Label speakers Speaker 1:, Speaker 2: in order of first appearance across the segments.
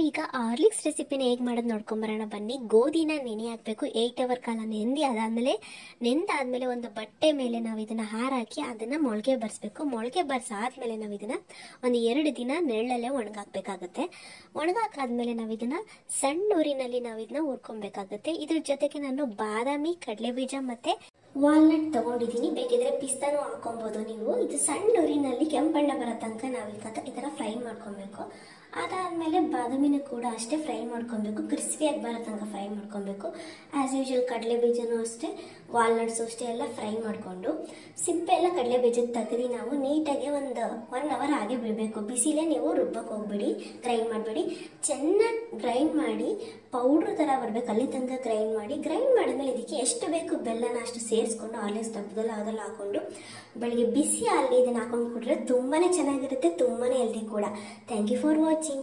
Speaker 1: ಈಗ ಆರ್ಲಿಕ್ಸ್ ರೆಸಿಪಿನ ಹೇಗೆ ಮಾಡೋದು ನೋಡ್ಕೊಂಬರೋಣ ಬನ್ನಿ ಗೋಧಿನ ನೆನೆ ಹಾಕಬೇಕು ಏಯ್ಟ್ ಅವರ್ ಕಾಲ ನೆಂದಿ ಅದಾದಮೇಲೆ ನೆಂದಾದ್ಮೇಲೆ ಒಂದು ಬಟ್ಟೆ ಮೇಲೆ ನಾವು ಇದನ್ನು ಹಾರಾಕಿ ಅದನ್ನು ಮೊಳಕೆ ಬರ್ಸ್ಬೇಕು ಮೊಳಕೆ ಬರ್ಸಾದ್ಮೇಲೆ ನಾವು ಇದನ್ನು ಒಂದು ಎರಡು ದಿನ ನೆರಳಲ್ಲೇ ಒಣಗಾಕ್ಬೇಕಾಗತ್ತೆ ಒಣಗಾಕಾದ್ಮೇಲೆ ನಾವು ಇದನ್ನು ಸಣ್ಣ ಊರಿನಲ್ಲಿ ನಾವು ಇದನ್ನ ಹುರ್ಕೊಬೇಕಾಗತ್ತೆ ಇದ್ರ ಜೊತೆಗೆ ನಾನು ಬಾದಾಮಿ ಕಡಲೆ ಬೀಜ ಮತ್ತು ವಾಲ್ನಟ್ ತಗೊಂಡಿದ್ದೀನಿ ಬೇಕಿದ್ರೆ ಪಿಸ್ತಾನು ಹಾಕೊಬೋದು ನೀವು ಇದು ಸಣ್ಣ ಉರಿನಲ್ಲಿ ಕೆಂಪಣ್ಣ ಬರೋ ತನಕ ನಾವು ಈ ಕಥ- ಈ ಥರ ಫ್ರೈ ಮಾಡ್ಕೊಬೇಕು ಅದಾದಮೇಲೆ ಬಾದಾಮಿನ ಕೂಡ ಅಷ್ಟೇ ಫ್ರೈ ಮಾಡ್ಕೊಬೇಕು ಕ್ರಿಸ್ಪಿಯಾಗಿ ಬರೋ ತನಕ ಫ್ರೈ ಮಾಡ್ಕೊಬೇಕು ಆ್ಯಸ್ ಯೂಶುವಲ್ ಕಡಲೆ ಬೀಜನೂ ಅಷ್ಟೇ ವಾಲ್ನಟ್ಸು ಅಷ್ಟೇ ಎಲ್ಲ ಫ್ರೈ ಮಾಡಿಕೊಂಡು ಸಿಪ್ಪೆ ಎಲ್ಲ ಕಡಲೆ ಬೀಜದ ತೆಗೆದು ನಾವು ನೀಟಾಗಿ ಒಂದು ಒನ್ ಅವರ್ ಹಾಗೆ ಬಿಡಬೇಕು ಬಿಸಿಲೇ ನೀವು ರುಬ್ಬಕ್ಕೆ ಹೋಗ್ಬೇಡಿ ಗ್ರೈಂಡ್ ಮಾಡಬೇಡಿ ಚೆನ್ನಾಗಿ ಗ್ರೈಂಡ್ ಮಾಡಿ ಪೌಡ್ರ್ ಥರ ಬರಬೇಕು ಅಲ್ಲಿ ತನಕ ಗ್ರೈಂಡ್ ಮಾಡಿ ಗ್ರೈಂಡ್ ಮಾಡಿದ್ಮೇಲೆ ಇದಕ್ಕೆ ಎಷ್ಟು ಬೇಕು ಬೆಲ್ಲನ ಅಷ್ಟು ಸೇರಿಸ್ಕೊಂಡು ಆಲಿಸ್ ಡಬ್ಬದಲ್ಲಿ ಅದೆಲ್ಲ ಹಾಕೊಂಡು ಬೆಳಿಗ್ಗೆ ಬಿಸಿ ಹಾಲಿಗೆ ಇದನ್ನು ಹಾಕೊಂಡು ಕೊಟ್ರೆ ತುಂಬಾ ಚೆನ್ನಾಗಿರುತ್ತೆ ತುಂಬಾ ಹೆಲ್ದಿ ಕೂಡ ಥ್ಯಾಂಕ್ ಯು ಫಾರ್ ವಾಚಿಂಗ್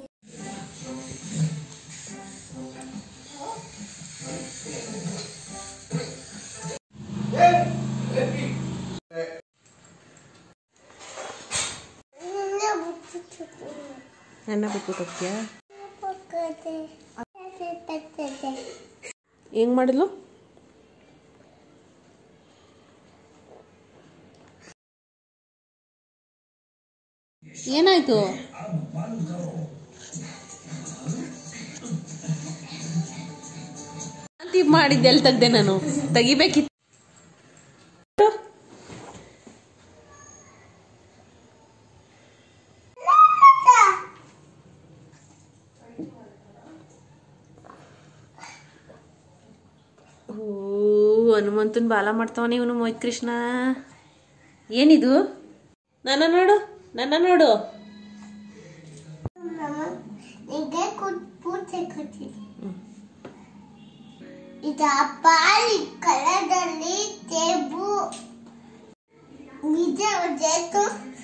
Speaker 2: ಅನ್ನ ಬಿಟ್ಬಿಟ್ಟು ಹೋಗ್ತೀಯಾ ಹೆಂಗ್ ಮಾಡಿದ್ಲು ಏನಾಯ್ತು ವಾಂತಿ ಮಾಡಿದ್ದೆ ಎಲ್ಲಿ ತೆಗ್ದೆ ನಾನು ತೆಗಿಬೇಕಿತ್ತು ಓ ಹನುಮಂತನ್ ಬಾಲ ಮಾಡ್ತಾವನೆ ಇವನು ಮೋಹಿತ್ ಕೃಷ್ಣ ಏನಿದು ನನ್ನ ನೋಡು ನನ್ನ ನೋಡು
Speaker 3: ಇದು ಪಾಲಿ ಕಲದಲ್ಲಿ ತೇಬು ನಿಜ ಜೇತು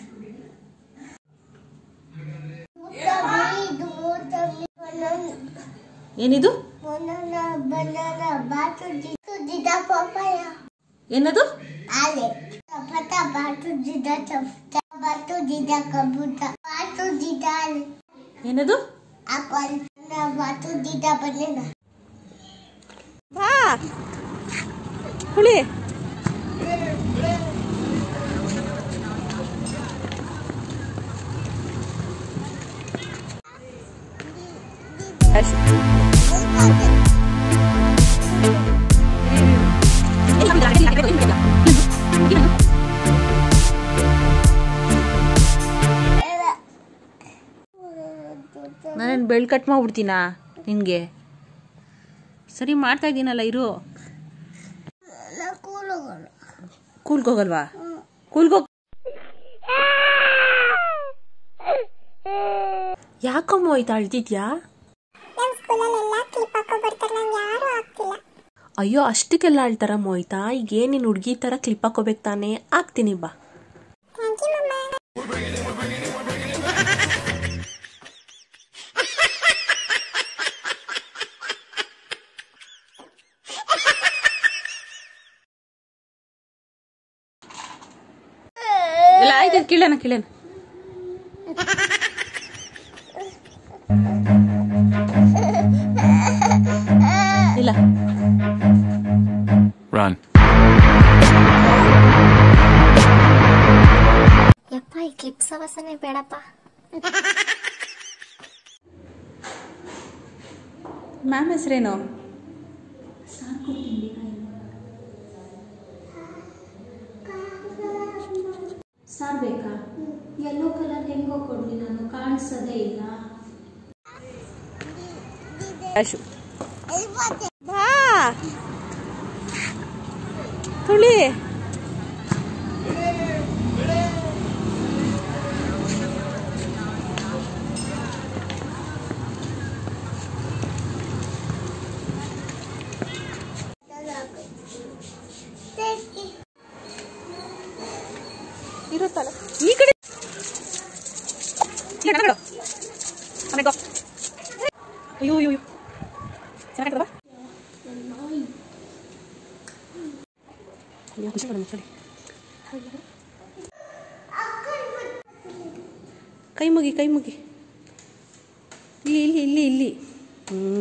Speaker 3: ಇದು ಮೂತಮಿ
Speaker 2: ಏನಿದು
Speaker 3: ಬನಾನಾ ಬನಾನಾ ಬಾತು ಜಿತು ಜಿದ ಪಪಾಯ
Speaker 2: ಏನದು
Speaker 3: ಆಲೆ ಪಟ ಬಾತು ಜಿದ ಚಫ್ಟ ಬಾತು ಜಿದ ಕಬೂತ ಬಾತು ಜಿದ ಆಲೆ
Speaker 2: ಏನದು
Speaker 3: ಆಪಲ್ ಬಾತು ಜಿದ ಬನಾನಾ
Speaker 2: ಬಾ ಹುಳಿ ನಾನೇನು ಬೆಳ್ ಕಟ್ ಮಾಡ್ಬಿಡ್ತೀನಾ ನಿನಗೆ ಸರಿ ಮಾಡ್ತಾ ಇದ್ದೀನಲ್ಲ ಇರು
Speaker 3: ಕೂಲುಗಳು
Speaker 2: ಕೂಲ್ಗೋಗಲ್ವಾ ಕೂಲ್ಗೋಗ್ ಯಾಕಮ್ಮ ಹೋಯ್ತಾ ಅಳ್ತಿದ್ಯಾ
Speaker 3: ನಮ್ಮ ಸ್ಕೂಲಲ್ಲೆಲ್ಲ ಕ್ಲಿಪ್ ಹಾಕೋ ಬರ್ತಾರೆ ನಂಗೆ ಯಾರು ಆಗ್ತಿಲ್ಲ
Speaker 2: ಅಯ್ಯೋ ಅಷ್ಟಕ್ಕೆಲ್ಲ ಅಳ್ತಾರ ಮೋಯ್ತಾ ಈಗ ಏನ್ ನೀನ್ ಹುಡ್ಗಿ ತರ ಕ್ಲಿಪ್ ಹಾಕೋಬೇಕು ತಾನೇ ಆಗ್ತೀನಿ ಬಾ
Speaker 3: ಥ್ಯಾಂಕ್ ಯು ಮಮ್ಮ
Speaker 2: ಇಲ್ಲ ಆಯ್ತು ಕೀಳಣ ಕೀಳಣ ಇಲ್ಲ
Speaker 4: Run.
Speaker 1: ಯಪ್ಪ ಈ ಕ್ಲಿಪ್ಸ್ ಅವಸನೆ ಬೇಡಪ್ಪ
Speaker 2: ಮ್ಯಾಮ್ ಹೆಸರೇನು
Speaker 5: ಸಾರ್ ಬೇಕಾ ಯೆಲ್ಲೋ ಕಲರ್ ಹೆಂಗೋ ಕೊಡ್ಲಿ ನಾನು ಕಾಣಿಸೋದೇ ಇಲ್ಲ
Speaker 2: ಅಶು ಬಾ ತುಳಿ ಇರುತ್ತಲ್ಲ ಈ ಕಡೆ ಇಲ್ಲ, ಕನ್ನಡ. ಆಮೇಲೆ ಗೋ. ಅಯ್ಯೋ ಅಯ್ಯೋ ಅಯ್ಯೋ ಚೆನ್ನಾಗಿರ್ತದ ಅಯ್ಯೋ ಖುಷಿ ಪಡ ಮಕ್ಕಳಿ ಕೈ ಮುಗಿ ಕೈ ಮುಗಿ ಇಲ್ಲಿ ಇಲ್ಲಿ ಇಲ್ಲಿ ಇಲ್ಲಿ ಹ್ಞೂ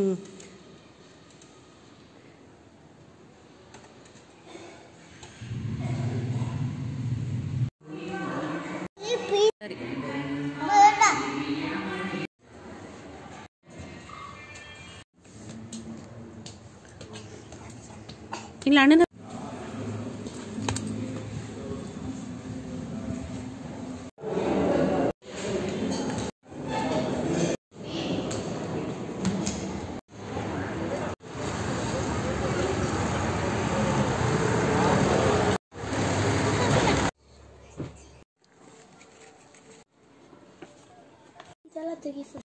Speaker 2: ಸರಿ ಇಲ್ಲ ಅಣ್ಣನ
Speaker 5: ಇದೆಲ್ಲ ತೆಗಿ ಫಸ್ಟ್